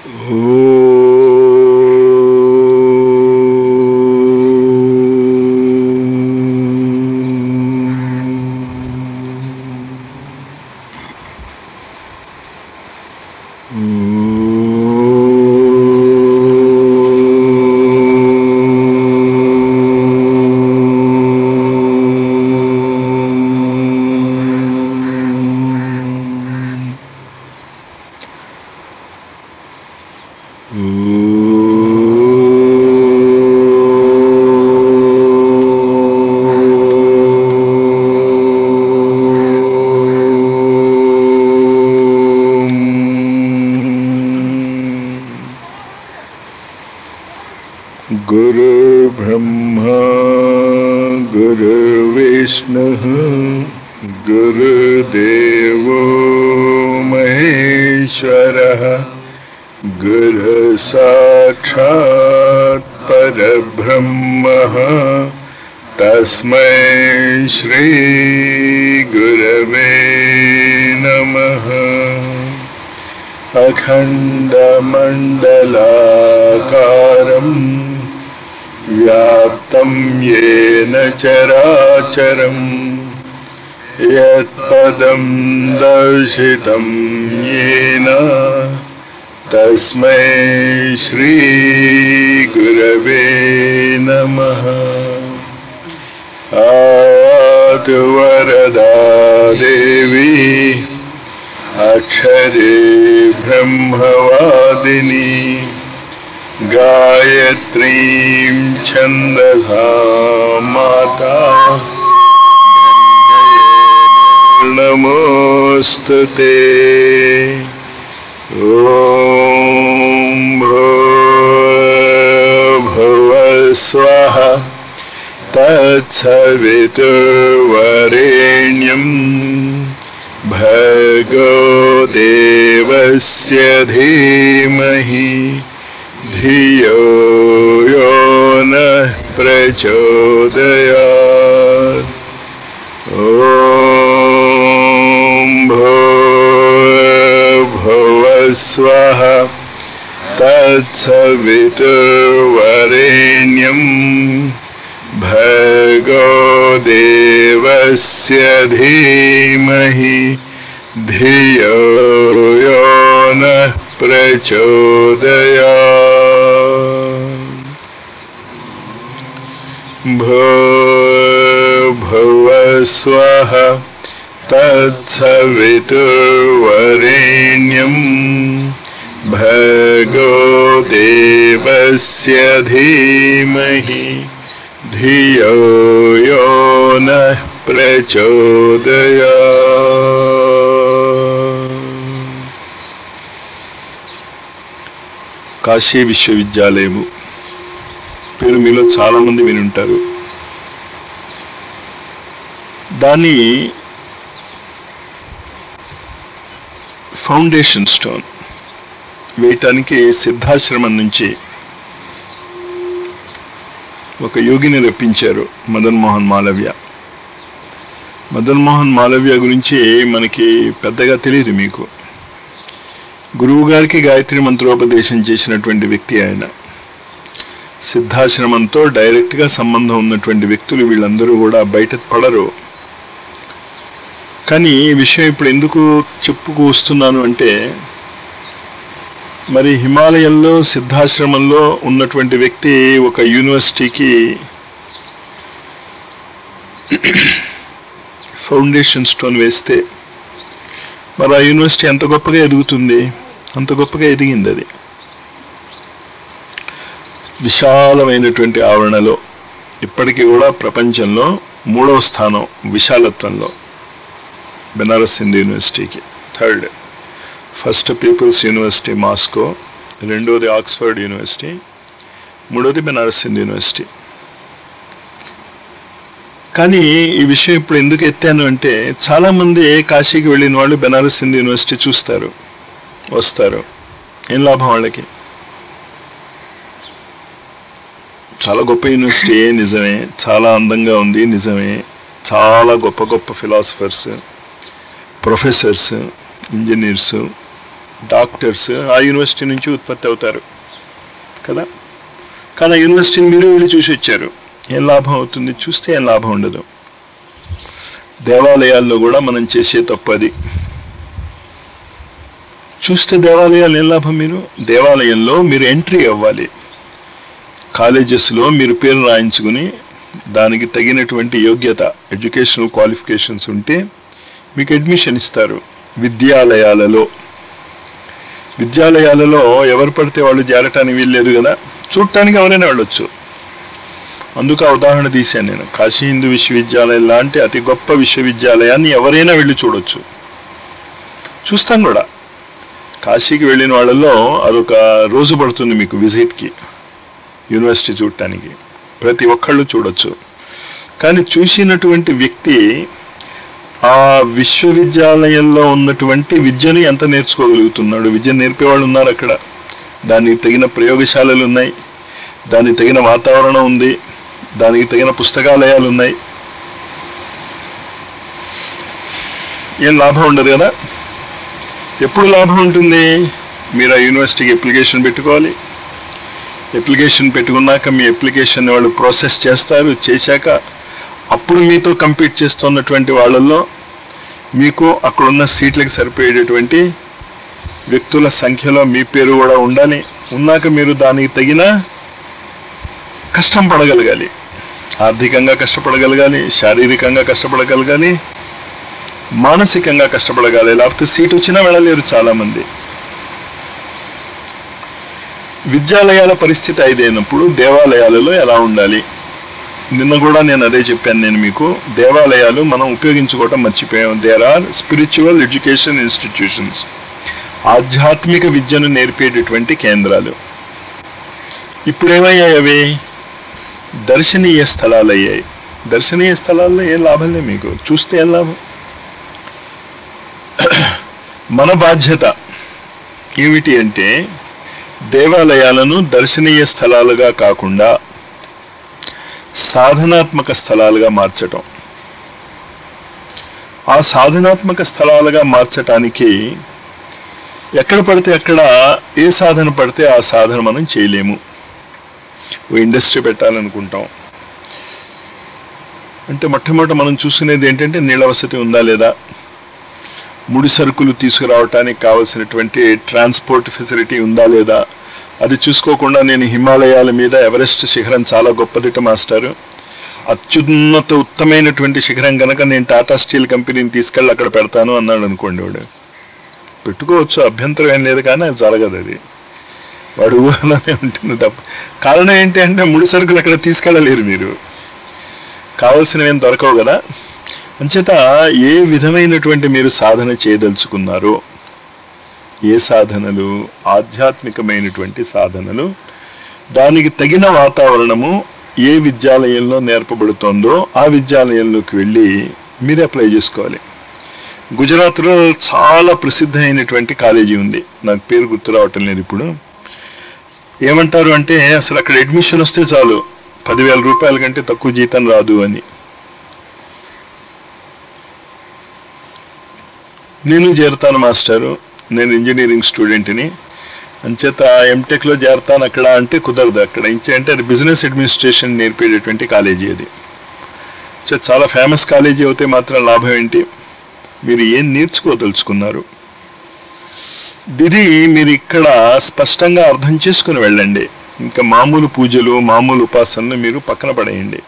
गुरुर्ब्रह्मा गुरुर्विष्णुः गुरुदेवो महेश्वरः गुरुसाक्षात् परब्रह्मः तस्मै श्रीगुरवे नमः अखण्डमण्डलाकारम् व्याप्तं येन चराचरम् यत्पदं दर्शितं येन तस्मै श्रीगुरवे नमः आतु वरदा देवी अक्षरे ब्रह्मवादिनी गायत्रीं छन्दसा माता नमोऽस्तु ते ॐ भुव स्वः तत्सवितुर्वरेण्यम् भगो देवस्य धीमहि धियो यो नः प्रचोदयात् ॐ भुव स्वः तत्सवितुर्वरेण्यम् भगो देवस्य धीमहि धियो यो नः प्रचोदयात् भुव स्वः तत्सवितुर्वरेण्यम् भगो देवस्य धीमहि धियो यो नः ప్రచోదయా కాశీ విశ్వవిద్యాలయము పేరు మీలో చాలా మంది వినుంటారు దాని ఫౌండేషన్ స్టోన్ వేయటానికి సిద్ధాశ్రమం నుంచి ఒక యోగిని రప్పించారు మదన్ మోహన్ మాలవ్య మదన్ మోహన్ మాలవ్య గురించి మనకి పెద్దగా తెలియదు మీకు గురువు గారికి గాయత్రి మంత్రోపదేశం చేసినటువంటి వ్యక్తి ఆయన సిద్ధాశ్రమంతో డైరెక్ట్గా సంబంధం ఉన్నటువంటి వ్యక్తులు వీళ్ళందరూ కూడా బయట పడరు కానీ ఈ విషయం ఇప్పుడు ఎందుకు చెప్పుకు వస్తున్నాను అంటే మరి హిమాలయంలో సిద్ధాశ్రమంలో ఉన్నటువంటి వ్యక్తి ఒక యూనివర్సిటీకి ఫౌండేషన్ స్టోన్ వేస్తే మరి ఆ యూనివర్సిటీ ఎంత గొప్పగా ఎదుగుతుంది అంత గొప్పగా ఎదిగింది అది విశాలమైనటువంటి ఆవరణలో ఇప్పటికీ కూడా ప్రపంచంలో మూడవ స్థానం విశాలత్వంలో బెనారస్ హిందూ యూనివర్సిటీకి third first people's university Moscow రెండోది ఆక్స్ఫర్డ్ యూనివర్సిటీ మూడోది బెనారస్ హిందూ యూనివర్సిటీ కానీ ఈ విషయం ఇప్పుడు ఎందుకు ఎత్తాను అంటే చాలామంది కాశీకి వెళ్ళిన వాళ్ళు బెనారస్ హిందూ యూనివర్సిటీ చూస్తారు వస్తారు ఏం లాభం వాళ్ళకి చాలా గొప్ప యూనివర్సిటీ నిజమే చాలా అందంగా ఉంది నిజమే చాలా గొప్ప గొప్ప ఫిలాసఫర్స్ ప్రొఫెసర్స్ ఇంజనీర్స్ డాక్టర్స్ ఆ యూనివర్సిటీ నుంచి ఉత్పత్తి అవుతారు కదా కానీ ఆ యూనివర్సిటీని మీరు వెళ్ళి చూసి వచ్చారు ఏం లాభం అవుతుంది చూస్తే ఏం లాభం ఉండదు దేవాలయాల్లో కూడా మనం చేసే తప్పు అది చూస్తే దేవాలయాలు ఏం లాభం మీరు దేవాలయంలో మీరు ఎంట్రీ అవ్వాలి కాలేజెస్లో మీరు పేరు రాయించుకుని దానికి తగినటువంటి యోగ్యత ఎడ్యుకేషనల్ క్వాలిఫికేషన్స్ ఉంటే మీకు అడ్మిషన్ ఇస్తారు విద్యాలయాలలో విద్యాలయాలలో ఎవరు పడితే వాళ్ళు చేరటానికి వీల్లేదు కదా చూడటానికి ఎవరైనా వెళ్ళొచ్చు అందుకు ఆ ఉదాహరణ తీశాను నేను కాశీ హిందూ విశ్వవిద్యాలయం లాంటి అతి గొప్ప విశ్వవిద్యాలయాన్ని ఎవరైనా వెళ్ళి చూడొచ్చు చూస్తాం కూడా కాశీకి వెళ్ళిన వాళ్ళల్లో అదొక రోజు పడుతుంది మీకు విజిట్కి యూనివర్సిటీ చూడటానికి ప్రతి ఒక్కళ్ళు చూడొచ్చు కానీ చూసినటువంటి వ్యక్తి ఆ విశ్వవిద్యాలయంలో ఉన్నటువంటి విద్యను ఎంత నేర్చుకోగలుగుతున్నాడు విద్య నేర్పేవాళ్ళు ఉన్నారు అక్కడ దానికి తగిన ప్రయోగశాలలు ఉన్నాయి దానికి తగిన వాతావరణం ఉంది దానికి తగిన పుస్తకాలయాలు ఉన్నాయి ఏం లాభం ఉండదు కదా ఎప్పుడు లాభం ఉంటుంది మీరు ఆ యూనివర్సిటీకి అప్లికేషన్ పెట్టుకోవాలి అప్లికేషన్ పెట్టుకున్నాక మీ అప్లికేషన్ వాళ్ళు ప్రాసెస్ చేస్తారు చేశాక అప్పుడు మీతో కంపీట్ చేస్తున్నటువంటి వాళ్ళల్లో మీకు అక్కడున్న సీట్లకు సరిపోయేటటువంటి వ్యక్తుల సంఖ్యలో మీ పేరు కూడా ఉండాలి ఉన్నాక మీరు దానికి తగిన కష్టం పడగలగాలి ఆర్థికంగా కష్టపడగలగాలి శారీరకంగా కష్టపడగలగాలి మానసికంగా కష్టపడగాలి లేకపోతే సీట్ వచ్చినా వెళ్ళలేరు చాలామంది విద్యాలయాల పరిస్థితి అయినప్పుడు దేవాలయాలలో ఎలా ఉండాలి నిన్న కూడా నేను అదే చెప్పాను నేను మీకు దేవాలయాలు మనం ఉపయోగించుకోవటం మర్చిపోయాం there are spiritual education institutions ఆధ్యాత్మిక విద్యను నేర్పేటటువంటి కేంద్రాలు ఇప్పుడేమయ్యాయి అవి దర్శనీయ స్థలాలు అయ్యాయి దర్శనీయ స్థలాల్లో ఏం లాభం లేదు మీకు చూస్తే ఏం లాభం మన బాధ్యత ఏమిటి అంటే దేవాలయాలను దర్శనీయ స్థలాలుగా కాకుండా సాధనాత్మక స్థలాలుగా మార్చటం ఆ సాధనాత్మక స్థలాలుగా మార్చటానికి ఎక్కడ పడితే అక్కడ ఏ సాధన పడితే ఆ సాధన మనం చేయలేము ఓ ఇండస్ట్రీ పెట్టాలనుకుంటాం అంటే మొట్టమొదట మనం చూసుకునేది ఏంటంటే నీళ్ళ వసతి ఉందా లేదా ముడి సరుకులు తీసుకురావటానికి కావలసినటువంటి ట్రాన్స్పోర్ట్ ఫెసిలిటీ ఉందా లేదా అది చూసుకోకుండా నేను హిమాలయాల మీద ఎవరెస్ట్ శిఖరం చాలా గొప్పదిట మాస్టారు అత్యున్నత ఉత్తమైనటువంటి శిఖరం కనుక నేను టాటా స్టీల్ కంపెనీని తీసుకెళ్ళి అక్కడ పెడతాను అన్నాడు అనుకోండి వాడు పెట్టుకోవచ్చు అభ్యంతరం ఏం లేదు కానీ అది జరగదు అది వాడు ఊహలోనే ఉంటుంది తప్ప కారణం ఏంటి అంటే ముడి సరుకులు అక్కడ తీసుకెళ్ళలేరు మీరు కావలసినవి ఏం దొరకవు కదా అంచేత ఏ విధమైనటువంటి మీరు సాధన చేయదలుచుకున్నారో ఏ సాధనలు ఆధ్యాత్మికమైనటువంటి సాధనలు దానికి తగిన వాతావరణము ఏ విద్యాలయంలో నేర్పబడుతోందో ఆ విద్యాలయంలోకి వెళ్ళి మీరు అప్లై చేసుకోవాలి గుజరాత్లో చాలా ప్రసిద్ధ అయినటువంటి కాలేజీ ఉంది నాకు పేరు గుర్తు రావటం లేదు ఇప్పుడు ఏమంటారు అంటే అసలు అక్కడ అడ్మిషన్ వస్తే చాలు పదివేల రూపాయల కంటే తక్కువ జీతం రాదు అని నేను చేరుతాను మాస్టారు నేను ఇంజనీరింగ్ స్టూడెంట్ని అంచేత ఎంటెక్లో చేరతాను అక్కడ అంటే కుదరదు అక్కడ అంటే అది బిజినెస్ అడ్మినిస్ట్రేషన్ నేర్పేటటువంటి కాలేజీ అది సో చాలా ఫేమస్ కాలేజీ అయితే మాత్రం లాభం ఏంటి మీరు ఏం నేర్చుకోదలుచుకున్నారు ఇది మీరు ఇక్కడ స్పష్టంగా అర్థం చేసుకుని వెళ్ళండి ఇంకా మామూలు పూజలు మామూలు ఉపాసనలు మీరు పక్కన పడేయండి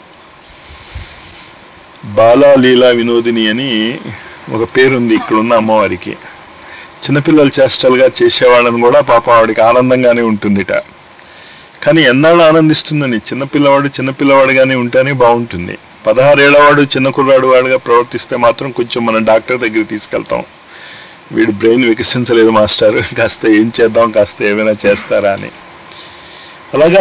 బాలా లీలా వినోదిని అని ఒక పేరుంది ఇక్కడున్న అమ్మవారికి చిన్నపిల్లలు చేష్టలుగా చేసేవాళ్ళని కూడా పాపం ఆవిడకి ఆనందంగానే ఉంటుందిట కానీ ఎన్నాళ్ళు ఆనందిస్తుందని చిన్నపిల్లవాడు చిన్నపిల్లవాడుగానే ఉంటేనే బాగుంటుంది పదహారేళ్లవాడు చిన్న కుర్రాడు వాడుగా ప్రవర్తిస్తే మాత్రం కొంచెం మనం డాక్టర్ దగ్గరికి తీసుకెళ్తాం వీడు బ్రెయిన్ వికసించలేదు మాస్టర్ కాస్త ఏం చేద్దాం కాస్త ఏమైనా చేస్తారా అని అలాగా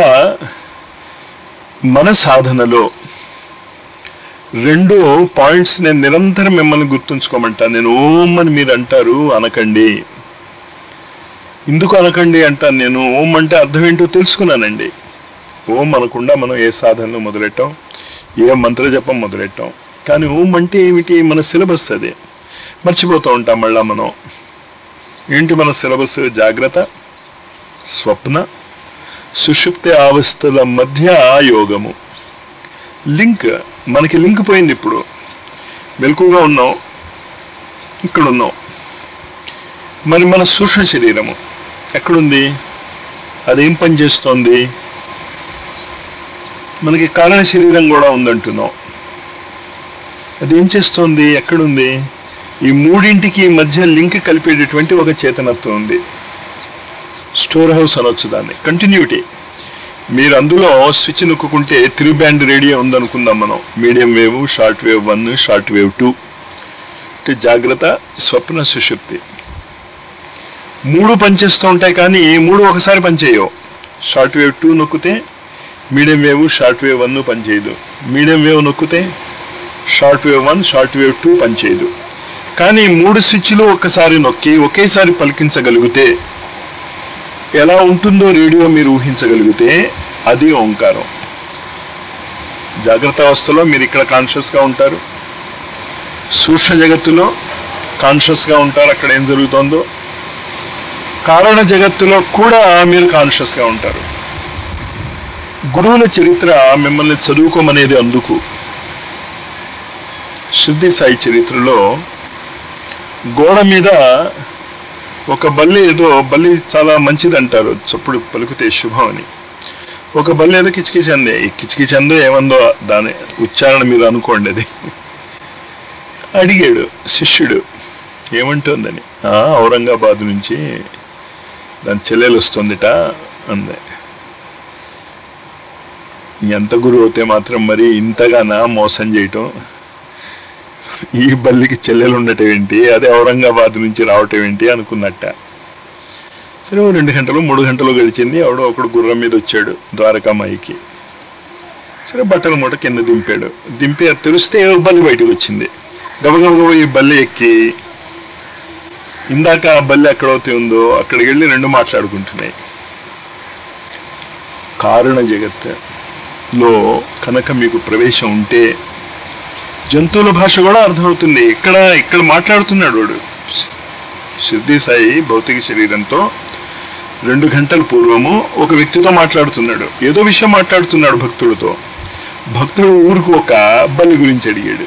మన సాధనలో రెండు పాయింట్స్ నేను నిరంతరం మిమ్మల్ని గుర్తుంచుకోమంటాను నేను ఓం అని మీరు అంటారు అనకండి ఎందుకు అనకండి అంటాను నేను ఓం అంటే అర్థం ఏంటో తెలుసుకున్నానండి ఓం అనకుండా మనం ఏ సాధనలు మొదలెట్టాం ఏ మంత్ర జపం మొదలెట్టాం కానీ ఓం అంటే ఏమిటి మన సిలబస్ అదే మర్చిపోతూ ఉంటాం మళ్ళా మనం ఏంటి మన సిలబస్ జాగ్రత్త స్వప్న సుషుప్తి అవస్థల మధ్య యోగము లింక్ మనకి లింక్ పోయింది ఇప్పుడు మెలకుగా ఉన్నాం ఇక్కడ ఉన్నాం మరి మన సూక్ష్మ శరీరము ఎక్కడుంది అదేం పని చేస్తోంది మనకి కారణ శరీరం కూడా ఉందంటున్నాం అదేం చేస్తోంది ఎక్కడుంది ఈ మూడింటికి మధ్య లింక్ కలిపేటటువంటి ఒక చేతనత్వం ఉంది స్టోర్ హౌస్ అనొచ్చు దాన్ని కంటిన్యూటీ మీరు అందులో స్విచ్ నొక్కుంటే త్రీ బ్యాండ్ రేడియో ఉందనుకుందాం మనం medium wave short wave one short wave two అంటే జాగ్రత్త స్వప్న సుషుప్తి మూడు పనిచేస్తూ ఉంటాయి కానీ ఈ మూడు ఒకసారి పనిచేయవు షార్ట్ వేవ్ టూ నొక్కితే medium wave short wave one పనిచేయదు మీడియం వేవ్ నొక్కితే short wave one short wave two పనిచేయదు కానీ ఈ మూడు స్విచ్లు ఒక్కసారి నొక్కి ఒకేసారి పలికించగలిగితే ఎలా ఉంటుందో రేడియో మీరు ఊహించగలిగితే అది ఓంకారం జాగ్రత్త అవస్థలో మీరు ఇక్కడ కాన్షియస్గా ఉంటారు సూక్ష్మ జగత్తులో కాన్షియస్గా ఉంటారు అక్కడ ఏం జరుగుతోందో కారణ జగత్తులో కూడా మీరు కాన్షియస్గా ఉంటారు గురువుల చరిత్ర మిమ్మల్ని చదువుకోమనేది అందుకు శుద్ధి సాయి చరిత్రలో గోడ మీద ఒక బల్లి ఏదో బల్లి చాలా మంచిది అంటారు చప్పుడు పలుకుతే శుభం అని ఒక బల్లి ఏదో కిచకిచంది ఈ కిచకిచందో ఏమందో దాని ఉచ్చారణ మీరు అనుకోండి అది అడిగాడు శిష్యుడు ఏమంటుందని "ఆ, ఔరంగాబాద్ నుంచి దాని చెల్లెలు వస్తుందిట అంది ఎంత గురువు అయితే మాత్రం మరి ఇంతగానా మోసం చేయటం ఈ బల్లికి చెల్లెలు ఉండటం ఏంటి అదే ఔరంగాబాద్ నుంచి రావటం ఏంటి అనుకున్నట్ట సరే ఓ రెండు గంటలు మూడు గంటలు గడిచింది ఎవడో ఒకడు గుర్రం మీద వచ్చాడు ద్వారకామాయికి సరే బట్టల మూట కింద దింపాడు దింపి అది తెరిస్తే ఓ బల్లి బయటకు వచ్చింది గబగబగబ ఈ బల్లి ఎక్కి ఇందాక ఆ బల్లి ఎక్కడైతే ఉందో అక్కడికి వెళ్ళి రెండు మాట్లాడుకుంటున్నాయి కారణ జగత్తులో కనుక మీకు ప్రవేశం ఉంటే జంతువుల భాష కూడా అర్థమవుతుంది ఇక్కడ ఇక్కడ మాట్లాడుతున్నాడు వాడు సిద్ధి సాయి భౌతిక శరీరంతో రెండు గంటల పూర్వము ఒక వ్యక్తితో మాట్లాడుతున్నాడు ఏదో విషయం మాట్లాడుతున్నాడు భక్తుడితో భక్తుడు ఊరికి ఒక బల్లి గురించి అడిగాడు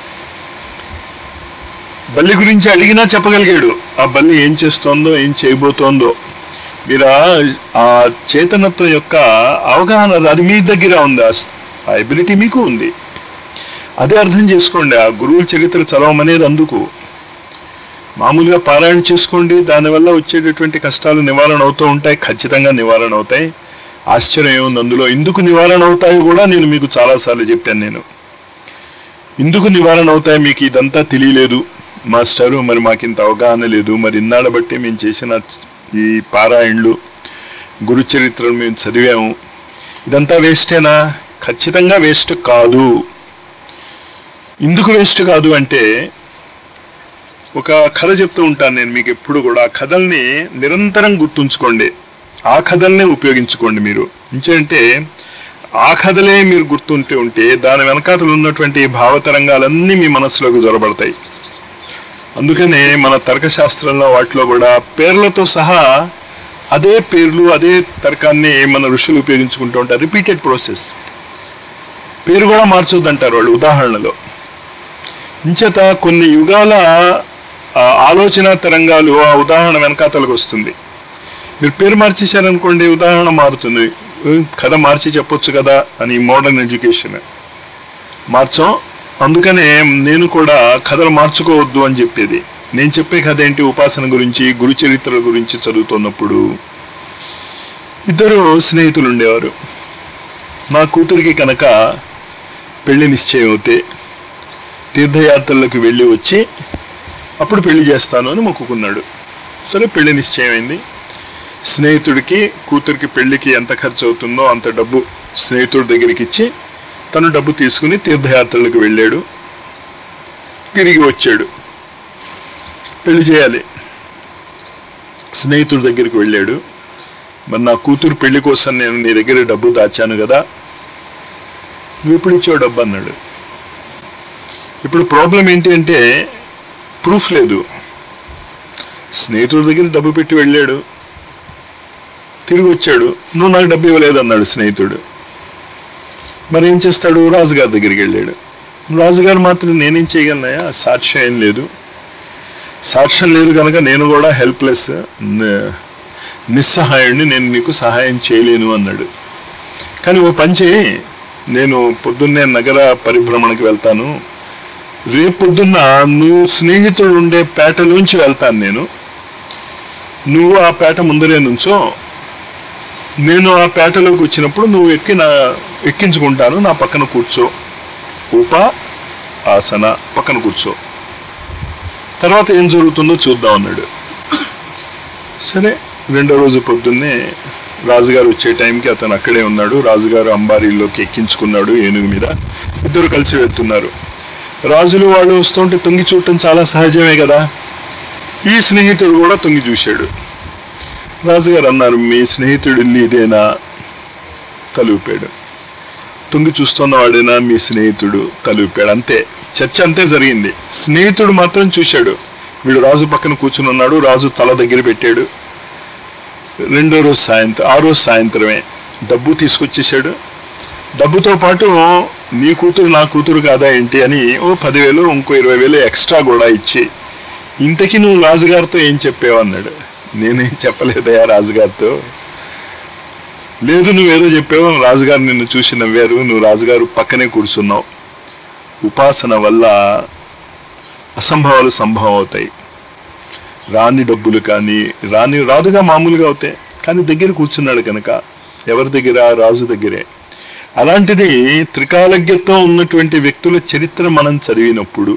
బల్లి గురించి అడిగినా చెప్పగలిగాడు ఆ బల్లి ఏం చేస్తోందో ఏం చేయబోతోందో మీరు ఆ- ఆ చేతనత్వం యొక్క అవగాహన అది మీ దగ్గర ఉంది ఆ స్- ఆ ఎబిలిటీ మీకు ఉంది అదే అర్థం చేసుకోండి ఆ గురువుల చరిత్ర చదవమనేది అందుకు మామూలుగా పారాయణ చేసుకోండి దానివల్ల వచ్చేటటువంటి కష్టాలు నివారణ అవుతూ ఉంటాయి ఖచ్చితంగా నివారణ అవుతాయి ఆశ్చర్యం ఏముంది అందులో ఎందుకు నివారణ అవుతాయో కూడా నేను మీకు చాలాసార్లు చెప్పాను నేను ఎందుకు నివారణ అవుతాయి మీకు ఇదంతా తెలియలేదు మాస్టరు మరి మాకు ఇంత అవగాహన లేదు మరి ఇన్నాళ్ళ బట్టి మేము చేసిన ఈ పారాయణలు గురు చరిత్రను మేము చదివాము ఇదంతా వేస్టేనా ఖచ్చితంగా వేస్ట్ కాదు ఎందుకు వేస్ట్ కాదు అంటే ఒక కథ చెప్తూ ఉంటాను నేను మీకు ఎప్పుడు కూడా ఆ కథల్ని నిరంతరం గుర్తుంచుకోండి ఆ కథల్నే ఉపయోగించుకోండి మీరు ఎందుకంటే ఆ కథలే మీరు గుర్తుంటే ఉంటే దాని వెనకాతలు ఉన్నటువంటి భావతరంగాలన్నీ మీ మనసులోకి జొరబడతాయి అందుకనే మన తర్కశాస్త్రంలో వాటిలో కూడా పేర్లతో సహా అదే పేర్లు అదే తర్కాన్ని మన ఋషులు ఉపయోగించుకుంటూ ఉంటారు రిపీటెడ్ ప్రాసెస్ పేరు కూడా మార్చొద్దంటారు వాళ్ళు ఉదాహరణలో ఇంచేత కొన్ని యుగాల ఆ, ఆలోచన తరంగాలు ఆ ఉదాహరణ వెనకాతలకు వస్తుంది మీరు పేరు మార్చేశారనుకోండి ఉదాహరణ మారుతుంది ఉం, కథ మార్చి చెప్పొచ్చు కదా అని మోడర్న్ ఎడ్యుకేషన్ మార్చాం అందుకనే నేను కూడా కథలు మార్చుకోవద్దు అని చెప్పేది నేను చెప్పే కథ ఏంటి ఉపాసన గురించి గురు చరిత్రల గురించి చదువుతున్నప్పుడు ఇద్దరు స్నేహితులు ఉండేవారు నా కూతురికి కనుక పెళ్లి నిశ్చయం అవుతే తీర్థయాత్రలకు వెళ్ళి వచ్చి అప్పుడు పెళ్లి చేస్తాను అని మొక్కుకున్నాడు సరే పెళ్లి నిశ్చయమైంది స్నేహితుడికి కూతురికి పెళ్లికి ఎంత ఖర్చు అవుతుందో అంత డబ్బు స్నేహితుడి దగ్గరికి ఇచ్చి తను డబ్బు తీసుకుని తీర్థయాత్రలకు వెళ్ళాడు తిరిగి వచ్చాడు పెళ్లి చేయాలి స్నేహితుడి దగ్గరికి వెళ్ళాడు మరి నా కూతురు పెళ్లి కోసం నేను నీ దగ్గర డబ్బు దాచాను కదా నువ్వు ఎప్పుడు ఇచ్చావు డబ్బు అన్నాడు ఇప్పుడు ప్రాబ్లం ఏంటి అంటే ప్రూఫ్ లేదు స్నేహితుడి దగ్గర డబ్బు పెట్టి వెళ్ళాడు తిరిగి వచ్చాడు నువ్వు నాకు డబ్బు ఇవ్వలేదు అన్నాడు స్నేహితుడు మరి ఏం చేస్తాడు రాజుగారి దగ్గరికి వెళ్ళాడు రాజుగారు మాత్రం నేనేం చేయగలనయా సాక్ష్యం ఏం లేదు సాక్ష్యం లేదు కనుక నేను కూడా హెల్ప్లెస్ నిస్సహాయుడిని నేను నీకు సహాయం చేయలేను అన్నాడు కానీ ఓ పని చేయి నేను పొద్దున్నే నగర పరిభ్రమణకి వెళ్తాను రేపు పొద్దున్న నువ్వు స్నేహితుడు ఉండే పేటలోంచి వెళ్తాను నేను నువ్వు ఆ పేట ముందరే నుంచో నేను ఆ పేటలోకి వచ్చినప్పుడు నువ్వు ఎక్కి నా ఎక్కించుకుంటాను నా పక్కన కూర్చో ఉప ఆసన పక్కన కూర్చో తర్వాత ఏం జరుగుతుందో చూద్దాం అన్నాడు సరే రెండో రోజు పొద్దున్నే రాజుగారు వచ్చే టైంకి అతను అక్కడే ఉన్నాడు రాజుగారు అంబారీలోకి ఎక్కించుకున్నాడు ఏనుగు మీద ఇద్దరు కలిసి వెళ్తున్నారు రాజులు వాళ్ళు వస్తుంటే తొంగి చూడటం చాలా సహజమే కదా ఈ స్నేహితుడు కూడా తొంగి చూశాడు రాజుగారు అన్నారు మీ స్నేహితుడు ఇల్లు ఇదేనా తలూపాడు తొంగి చూస్తున్న వాడేనా మీ స్నేహితుడు తలూపాడు అంతే చర్చ అంతే జరిగింది స్నేహితుడు మాత్రం చూశాడు వీడు రాజు పక్కన కూర్చుని ఉన్నాడు రాజు తల దగ్గర పెట్టాడు రెండో రోజు సాయంత్రం ఆ రోజు సాయంత్రమే డబ్బు తీసుకొచ్చేసాడు డబ్బుతో పాటు నీ కూతురు నా కూతురు కాదా ఏంటి అని ఓ పదివేలు ఇంకో ఇరవై వేలు ఎక్స్ట్రా కూడా ఇచ్చి ఇంతకీ నువ్వు రాజుగారితో ఏం చెప్పావు అన్నాడు నేనేం చెప్పలేదయా రాజుగారితో లేదు నువ్వేదో చెప్పావు రాజుగారు నిన్ను చూసి నవ్వారు నువ్వు రాజుగారు పక్కనే కూర్చున్నావు ఉపాసన వల్ల అసంభవాలు సంభవం అవుతాయి రాని డబ్బులు కానీ రాని రాదుగా మామూలుగా అవుతాయి కానీ దగ్గర కూర్చున్నాడు కనుక ఎవరి దగ్గర రాజు దగ్గరే అలాంటిది త్రికాలజ్ఞతో ఉన్నటువంటి వ్యక్తుల చరిత్ర మనం చదివినప్పుడు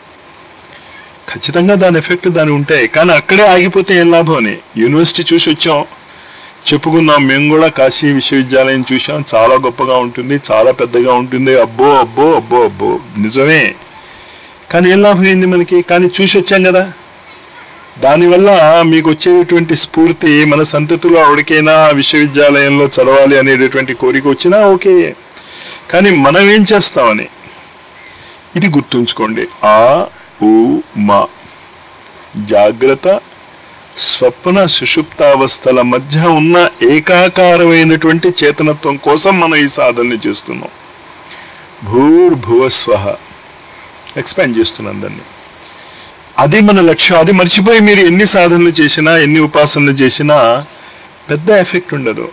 ఖచ్చితంగా దాని ఎఫెక్ట్ దాని ఉంటాయి కానీ అక్కడే ఆగిపోతే ఏం లాభం అని యూనివర్సిటీ చూసి వచ్చాం చెప్పుకున్నాం మేము కూడా కాశీ విశ్వవిద్యాలయం చూసాం చాలా గొప్పగా ఉంటుంది చాలా పెద్దగా ఉంటుంది అబ్బో అబ్బో అబ్బో అబ్బో నిజమే కానీ ఏం లాభం అయింది మనకి కానీ చూసి వచ్చాం కదా దానివల్ల మీకు వచ్చేటువంటి స్ఫూర్తి మన సంతతిలో ఎవరికైనా విశ్వవిద్యాలయంలో చదవాలి అనేటటువంటి కోరిక వచ్చినా ఓకే కానీ మనం ఏం చేస్తామని ఇది గుర్తుంచుకోండి ఆ ఉ మా జాగ్రత్త స్వప్న సుషుప్తావస్థల మధ్య ఉన్న ఏకాకారమైనటువంటి చేతనత్వం కోసం మనం ఈ సాధనని చేస్తున్నాం భూర్భువస్వ ఎక్స్పాండ్ చేస్తున్నాం దాన్ని అది మన లక్ష్యం అది మర్చిపోయి మీరు ఎన్ని సాధనలు చేసినా ఎన్ని ఉపాసనలు చేసినా పెద్ద ఎఫెక్ట్ ఉండదు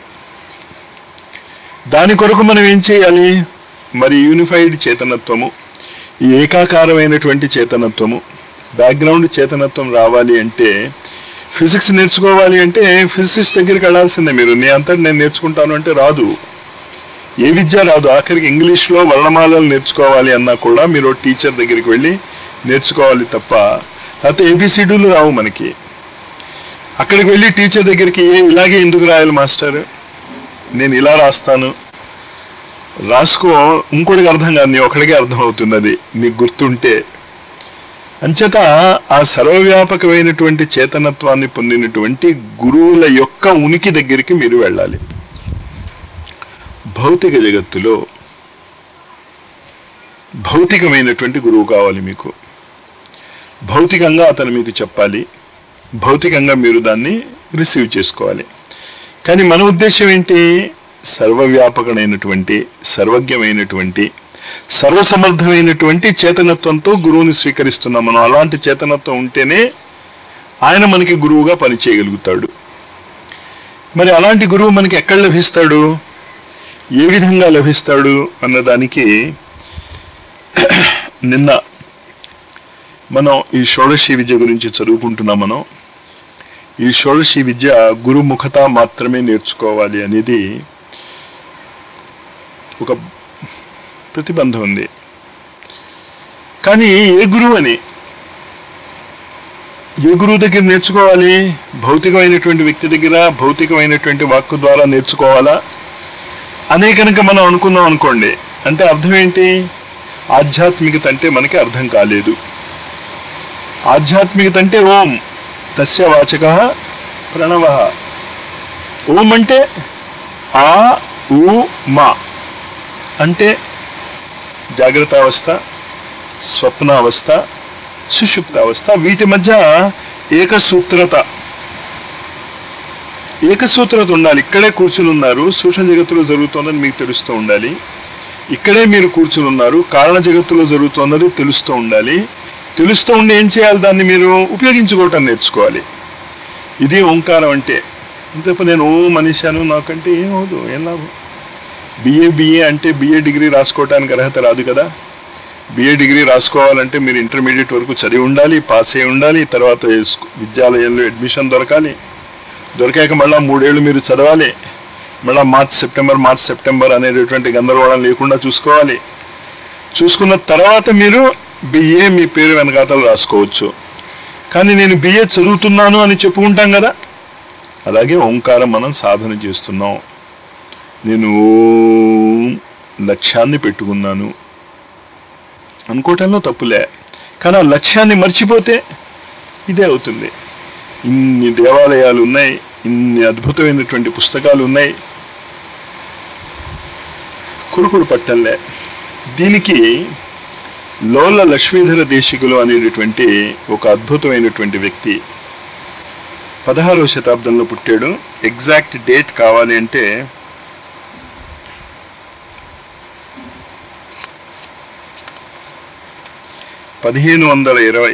దాని కొరకు మనం ఏం చేయాలి మరి యూనిఫైడ్ చేతనత్వము ఈ ఏకాకారమైనటువంటి చేతనత్వము బ్యాక్గ్రౌండ్ చేతనత్వం రావాలి అంటే ఫిజిక్స్ నేర్చుకోవాలి అంటే ఫిజిసిస్ట్ దగ్గరికి వెళ్ళాల్సిందే మీరు నీ అంతటి నేను నేర్చుకుంటాను అంటే రాదు ఏ విద్య రాదు ఆఖరికి ఇంగ్లీష్లో వర్ణమాలలు నేర్చుకోవాలి అన్నా కూడా మీరు టీచర్ దగ్గరికి వెళ్ళి నేర్చుకోవాలి తప్ప లేకపోతే ఏబిసిడీలు రావు మనకి అక్కడికి వెళ్ళి టీచర్ దగ్గరికి "ఏ, ఇలాగే ఎందుకు రాయాలి మాస్టర్ నేను ఇలా రాస్తాను రాసుకో ఇంకోటికి అర్థం కాదు నీ ఒకడికే అర్థం అవుతుంది అది నీకు గుర్తుంటే అంచేత ఆ సర్వవ్యాపకమైనటువంటి చేతనత్వాన్ని పొందినటువంటి గురువుల యొక్క ఉనికి దగ్గరికి మీరు వెళ్ళాలి భౌతిక జగత్తులో భౌతికమైనటువంటి గురువు కావాలి మీకు భౌతికంగా అతను మీకు చెప్పాలి భౌతికంగా మీరు దాన్ని రిసీవ్ చేసుకోవాలి కానీ మన ఉద్దేశం ఏంటి సర్వవ్యాపకమైనటువంటి సర్వజ్ఞమైనటువంటి సర్వసమర్థమైనటువంటి చేతనత్వంతో గురువుని స్వీకరిస్తున్నాం మనం అలాంటి చేతనత్వం ఉంటేనే ఆయన మనకి గురువుగా పనిచేయగలుగుతాడు మరి అలాంటి గురువు మనకి ఎక్కడ లభిస్తాడు ఏ విధంగా లభిస్తాడు అన్నదానికి నిన్న మనం ఈ షోడశి విద్య గురించి చదువుకుంటున్నాం మనం ఈ షోడశి విద్య గురుముఖత మాత్రమే నేర్చుకోవాలి అనేది ఒక ప్రతిబంధం ఉంది కానీ ఏ గురువు అని ఏ గురువు దగ్గర నేర్చుకోవాలి భౌతికమైనటువంటి వ్యక్తి దగ్గర భౌతికమైనటువంటి వాక్కు ద్వారా నేర్చుకోవాలా అనే కనుక మనం అనుకున్నాం అనుకోండి అంటే అర్థం ఏంటి ఆధ్యాత్మికత అంటే మనకి అర్థం కాలేదు ఆధ్యాత్మికత అంటే ఓం తస్య వాచక ప్రణవ ఓం అంటే ఆ ఊ మా అంటే జాగ్రత్త అవస్థ స్వప్నావస్థ సుషుప్తావస్థ వీటి మధ్య ఏకసూత్రత ఏకసూత్రత ఉండాలి ఇక్కడే కూర్చుని ఉన్నారు సూక్ష్మ జగత్తులో జరుగుతోందని మీకు తెలుస్తూ ఉండాలి ఇక్కడే మీరు కూర్చుని ఉన్నారు కారణ జగత్తులో జరుగుతోందని తెలుస్తూ ఉండాలి తెలుస్తూ ఉండి ఏం చేయాలి దాన్ని మీరు ఉపయోగించుకోవటం నేర్చుకోవాలి ఇది ఓంకారం అంటే అంతే నేను ఓ మనిషాను నాకంటే ఏమవుదు ఏం లాభం బిఏ బిఏ అంటే బిఏ డిగ్రీ రాసుకోవడానికి అర్హత రాదు కదా బిఏ డిగ్రీ రాసుకోవాలంటే మీరు ఇంటర్మీడియట్ వరకు చదివి ఉండాలి పాస్ అయి ఉండాలి తర్వాత స్కూ- విద్యాలయంలో అడ్మిషన్ దొరకాలి దొరికాక మళ్ళీ మూడేళ్ళు మీరు చదవాలి మళ్ళీ మార్చ్ సెప్టెంబర్ మార్చ్ సెప్టెంబర్ అనేటటువంటి గందరగోళం లేకుండా చూసుకోవాలి చూసుకున్న తర్వాత మీరు బిఏ మీ పేరు వెనకాతలు రాసుకోవచ్చు కానీ నేను బిఏ చదువుతున్నాను అని చెప్పుకుంటాం కదా అలాగే ఓంకారం మనం సాధన చేస్తున్నాం నేను ఓం లక్ష్యాన్ని పెట్టుకున్నాను అనుకోవటంలో తప్పులే కానీ ఆ లక్ష్యాన్ని మర్చిపోతే ఇదే అవుతుంది ఇన్ని దేవాలయాలు ఉన్నాయి ఇన్ని అద్భుతమైనటువంటి పుస్తకాలు ఉన్నాయి కురుకుడు పట్టంలే దీనికి లోల లక్ష్మీధర దేశికులు అనేటటువంటి ఒక అద్భుతమైనటువంటి వ్యక్తి పదహారవ శతాబ్దంలో పుట్టాడు ఎగ్జాక్ట్ డేట్ కావాలి అంటే పదిహేను వందల ఇరవై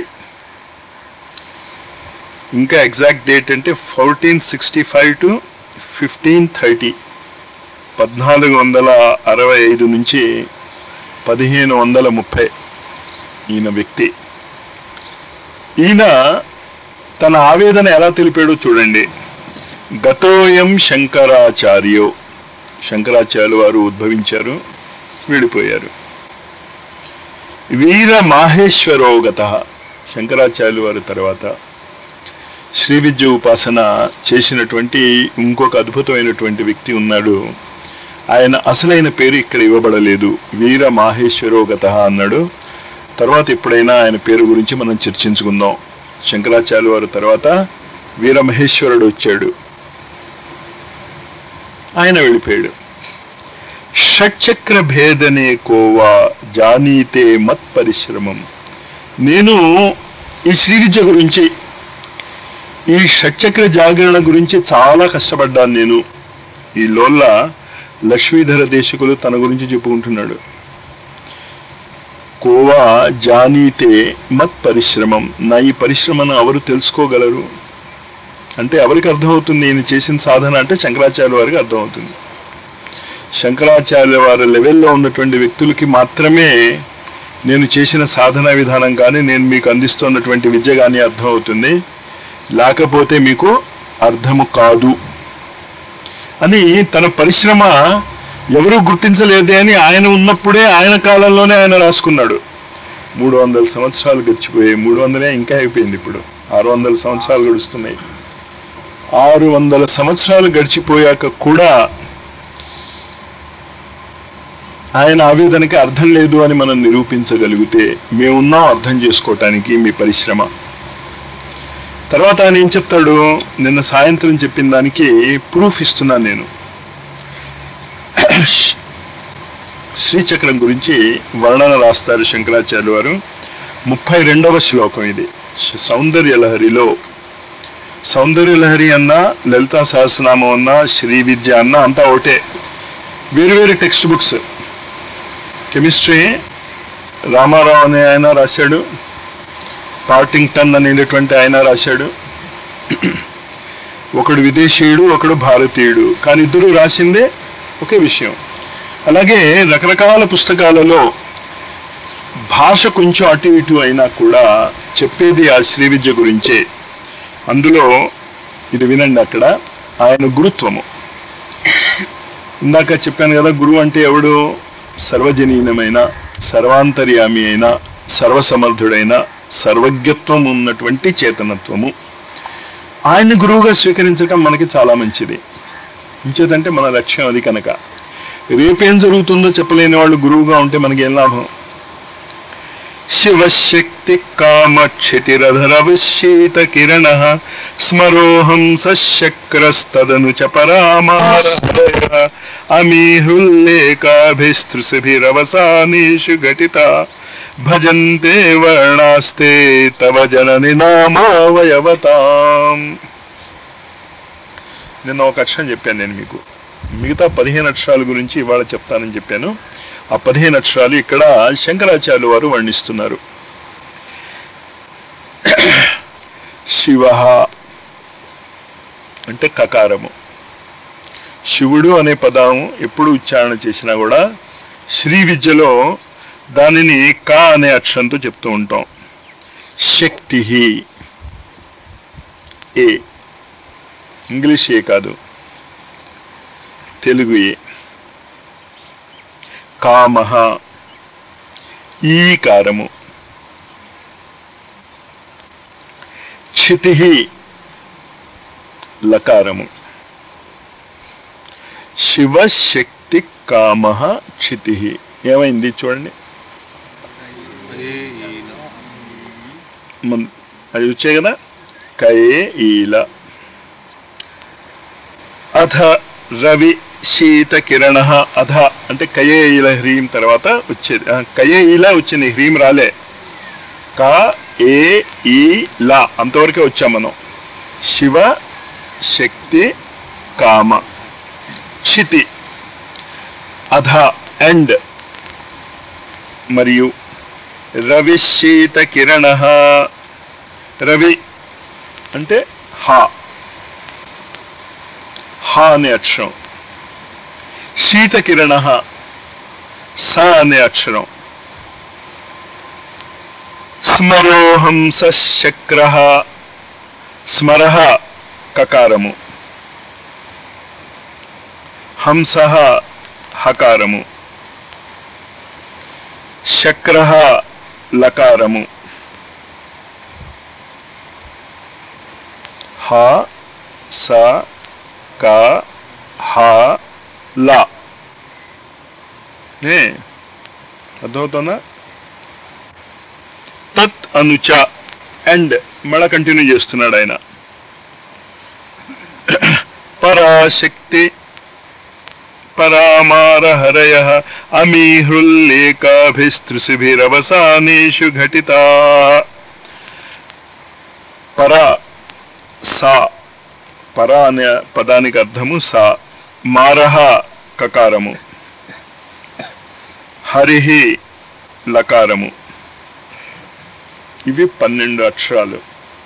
ఇంకా ఎగ్జాక్ట్ డేట్ అంటే fourteen sixty five to fifteen thirty పద్నాలుగు వందల అరవై ఐదు నుంచి పదిహేను వందల ముప్పై ఈయన వ్యక్తి ఈయన తన ఆవేదన ఎలా తెలిపాడో చూడండి గతోయం శంకరాచార్యో శంకరాచార్యులు వారు ఉద్భవించారు వెళ్ళిపోయారు వీర మాహేశ్వరోగత శంకరాచార్యులు వారి తర్వాత శ్రీ విద్య ఉపాసన చేసినటువంటి ఇంకొక అద్భుతమైనటువంటి వ్యక్తి ఉన్నాడు ఆయన అసలైన పేరు ఇక్కడ ఇవ్వబడలేదు వీర మాహేశ్వరోగత అన్నాడు తర్వాత ఎప్పుడైనా ఆయన పేరు గురించి మనం చర్చించుకుందాం శంకరాచార్య వారి తర్వాత వీర మహేశ్వరుడు వచ్చాడు ఆయన వెళ్ళిపోయాడు షట్చక్ర భేదనే కోవా జానీతే మత్ పరిశ్రమం నేను ఈ శ్రీ విద్య గురించి ఈ షట్చక్ర జాగరణ గురించి చాలా కష్టపడ్డాను నేను ఈ లోల్ల లక్ష్మీధర దేశకులు తన గురించి చెప్పుకుంటున్నాడు కోవా జానీతే మత్ పరిశ్రమం నా ఈ పరిశ్రమను ఎవరు తెలుసుకోగలరు అంటే ఎవరికి అర్థమవుతుంది నేను చేసిన సాధన అంటే శంకరాచార్య వారికి అర్థమవుతుంది శంకరాచార్య వారి లెవెల్లో ఉన్నటువంటి వ్యక్తులకి మాత్రమే నేను చేసిన సాధన విధానం కానీ నేను మీకు అందిస్తున్నటువంటి విద్య కానీ అర్థమవుతుంది లేకపోతే మీకు అర్థము కాదు అని తన పరిశ్రమ ఎవరూ గుర్తించలేదే అని ఆయన ఉన్నప్పుడే ఆయన కాలంలోనే ఆయన రాసుకున్నాడు మూడు వందల సంవత్సరాలు గడిచిపోయాయి మూడు వందలే ఇంకా అయిపోయింది ఇప్పుడు ఆరు వందల సంవత్సరాలు గడుస్తున్నాయి ఆరు వందల సంవత్సరాలు గడిచిపోయాక కూడా ఆయన ఆవేదనకి అర్థం లేదు అని మనం నిరూపించగలిగితే మేమున్నాం అర్థం చేసుకోవటానికి మీ పరిశ్రమ తర్వాత ఆయన ఏం చెప్తాడు నిన్న సాయంత్రం చెప్పిన దానికి ప్రూఫ్ ఇస్తున్నాను నేను శ్రీచక్రం గురించి వర్ణన రాస్తారు శంకరాచార్య వారు ముప్పై రెండవ శ్లోకం ఇది సౌందర్య లహరిలో సౌందర్య లహరి అన్నా లలితా సహస్రనామం అన్నా శ్రీ విద్య అన్నా అంతా ఒకటే వేరు వేరు టెక్స్ట్ బుక్స్ కెమిస్ట్రీ రామారావు అనే ఆయన రాశాడు పార్టింగ్టన్ అనేటటువంటి ఆయన రాశాడు ఒకడు విదేశీయుడు ఒకడు భారతీయుడు కానీ ఇద్దరు రాసిందే ఒకే విషయం అలాగే రకరకాల పుస్తకాలలో భాష కొంచెం అటు ఇటు అయినా కూడా చెప్పేది ఆ శ్రీ విద్య గురించే అందులో ఇది వినండి అక్కడ ఆయన గురుత్వము ఇందాక చెప్పాను కదా గురువు అంటే ఎవడు సర్వజనీనమైన సర్వాంతర్యామి అయిన సర్వసమర్థుడైన సర్వజ్ఞత్వం ఉన్నటువంటి చేతనత్వము ఆయన గురువుగా స్వీకరించడం మనకి చాలా మంచిది ఇంచేదంటే మన లక్ష్యం అది కనుక రేపేం జరుగుతుందో చెప్పలేని వాళ్ళు గురువుగా ఉంటే మనకి ఏం లాభం శివశక్తి కామక్షితిరధరవిశీత కిరణ స్మరోహం సశక్రస్తదను చ పరామార అమీహృల్లేకాభిస్తృశిభిరవసానేషు ఘటిత భజంతే వర్ణాస్తే తవ జనని నామావయవతాం నిన్న ఒక అక్షరం చెప్పాను నేను మీకు మిగతా పదిహేను అక్షరాల గురించి ఇవాళ చెప్తానని చెప్పాను ఆ పదిహేను అక్షరాలు ఇక్కడ శంకరాచార్యులు వారు వర్ణిస్తున్నారు శివ అంటే కకారము శివుడు అనే పదం ఎప్పుడు ఉచ్చారణ చేసినా కూడా శ్రీ విద్యలో దానిని కా అనే అక్షరంతో చెప్తూ ఉంటాం శక్తి ఏ ఇంగ్లీష్ ఏ కాదు తెలుగు ఏ కామహ ఈకారము క్షితి లకారము శివశక్తి కామ క్షితి ఏమైంది చూడండి మన- అది వచ్చాయి కదా కయే ఈల అథ రవి శీత కిరణ అధ అంటే కయే ఈల హ్రీం తర్వాత వచ్చేది ఆ, కయే ఈల వచ్చింది హ్రీం రాలే క ఏ ఈ లా అంతవరకే వచ్చాం మనం శివ శక్తి కామ క్షితి అధ అండ్ మరియు రవి శీత కిరణ రవి అంటే హా హా అనే అక్షరం శీత కిరణ స అనే అక్షరం స్మరోహంస శక్ర స్మర కకారము హంస హకారము శక్ర లకారము హ స క హ ల ఏ అర్థమవుతుందా తత్ అనుచ అండ్ మళ్ళా కంటిన్యూ చేస్తున్నాడు ఆయన పరాశక్తి పరామారహరయ అమీహృల్లేకాభిస్త్రిశిభిరవసానేషు ఘటితా పరా సా పరా అనే పదానికి అర్థము సా మారహ కకారము హరిహి లకారము ఇవి పన్నెండు అక్షరాలు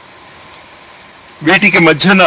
వీటికి మధ్యన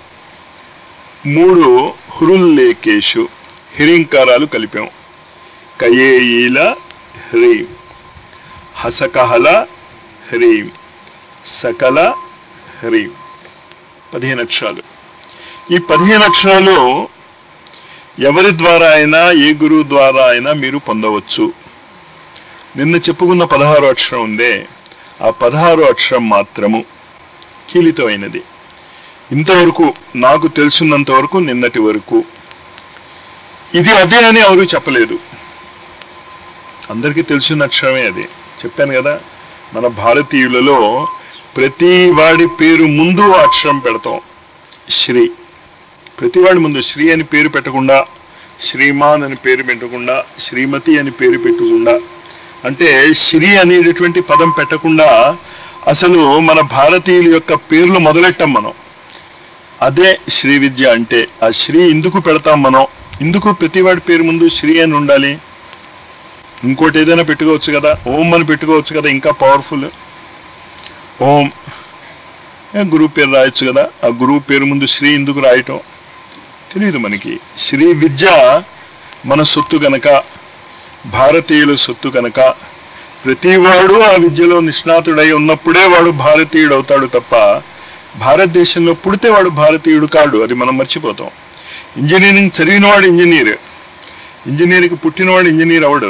మూడు హృల్లేకేషు హిరింకారాలు కలిపాం కయేయిల హ్రీం హసకహల హ్రీం సకల హ్రీం పదిహేను అక్షరాలు ఈ పదిహేను అక్షరాలు ఎవరి ద్వారా అయినా ఏ గురువు ద్వారా అయినా మీరు పొందవచ్చు నిన్న చెప్పుకున్న పదహారు అక్షరం ఉందే ఆ పదహారు అక్షరం మాత్రము కీలితమైనది ఇంతవరకు నాకు తెలుసున్నంత వరకు నిన్నటి వరకు ఇది అదే అని ఎవరు చెప్పలేదు అందరికీ తెలిసిన అక్షరమే అది చెప్పాను కదా మన భారతీయులలో ప్రతి వాడి పేరు ముందు ఆ అక్షరం పెడతాం శ్రీ ప్రతి వాడి ముందు శ్రీ అని పేరు పెట్టకుండా శ్రీమాన్ అని పేరు పెట్టకుండా శ్రీమతి అని పేరు పెట్టకుండా అంటే శ్రీ అనేటటువంటి పదం పెట్టకుండా అసలు మన భారతీయుల యొక్క పేర్లు మొదలెట్టాం మనం అదే శ్రీ విద్య అంటే ఆ శ్రీ ఎందుకు పెడతాం మనం ఎందుకు ప్రతివాడి పేరు ముందు శ్రీ అని ఉండాలి ఇంకోటి ఏదైనా పెట్టుకోవచ్చు కదా ఓం అని పెట్టుకోవచ్చు కదా ఇంకా పవర్ఫుల్ ఓం ఏ గురువు పేరు రాయొచ్చు కదా ఆ గురువు పేరు ముందు శ్రీ ఎందుకు రాయటం తెలియదు మనకి శ్రీ విద్య మన సొత్తు గనక భారతీయుల సొత్తు కనుక ప్రతివాడు ఆ విద్యలో నిష్ణాతుడై ఉన్నప్పుడే వాడు భారతీయుడు అవుతాడు తప్ప భారతదేశంలో పుడితే వాడు భారతీయుడు కాడు అది మనం మర్చిపోతాం ఇంజనీరింగ్ చదివినవాడు ఇంజనీర్ ఇంజనీర్కి పుట్టినవాడు ఇంజనీర్ అవడు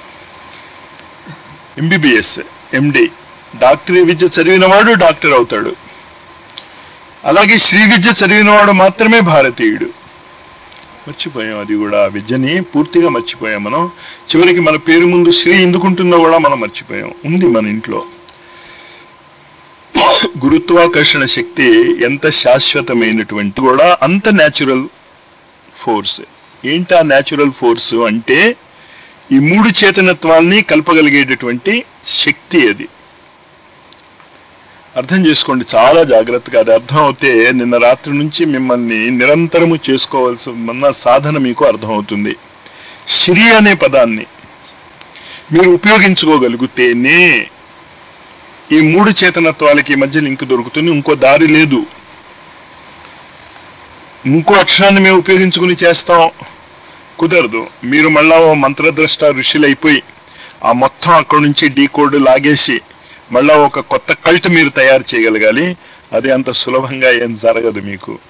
ఎంబీబీఎస్ ఎండి డాక్టరీ విద్య చదివినవాడు డాక్టర్ అవుతాడు అలాగే శ్రీ విద్య చదివినవాడు మాత్రమే భారతీయుడు మర్చిపోయాం అది కూడా ఆ విద్యని పూర్తిగా మర్చిపోయాం మనం చివరికి మన పేరు ముందు శ్రీ ఎందుకుంటుందో కూడా మనం మర్చిపోయాం ఉంది మన ఇంట్లో గురుత్వాకర్షణ శక్తి ఎంత శాశ్వతమైనటువంటి కూడా అంత న్యాచురల్ ఫోర్స్ ఏంటి ఆ న్యాచురల్ ఫోర్స్ అంటే ఈ మూడు చేతనత్వాల్ని కలపగలిగేటటువంటి శక్తి అది అర్థం చేసుకోండి చాలా జాగ్రత్తగా అది అర్థం అవుతే నిన్న రాత్రి నుంచి మిమ్మల్ని నిరంతరము చేసుకోవాల్సి ఉన్న సాధన మీకు అర్థమవుతుంది శ్రీ అనే పదాన్ని మీరు ఉపయోగించుకోగలిగితేనే ఈ మూడు చేతనత్వాలకి మధ్య లింక్ దొరుకుతుంది ఇంకో దారి లేదు ఇంకో అక్షరాన్ని మేము ఉపయోగించుకుని చేస్తాం కుదరదు మీరు మళ్ళా ఓ మంత్రద్రష్ట ఋషులైపోయి ఆ మొత్తం అక్కడి నుంచి డీ కోడ్ లాగేసి మళ్ళా ఒక కొత్త కల్ట్ మీరు తయారు చేయగలగాలి అది అంత సులభంగా ఏం జరగదు మీకు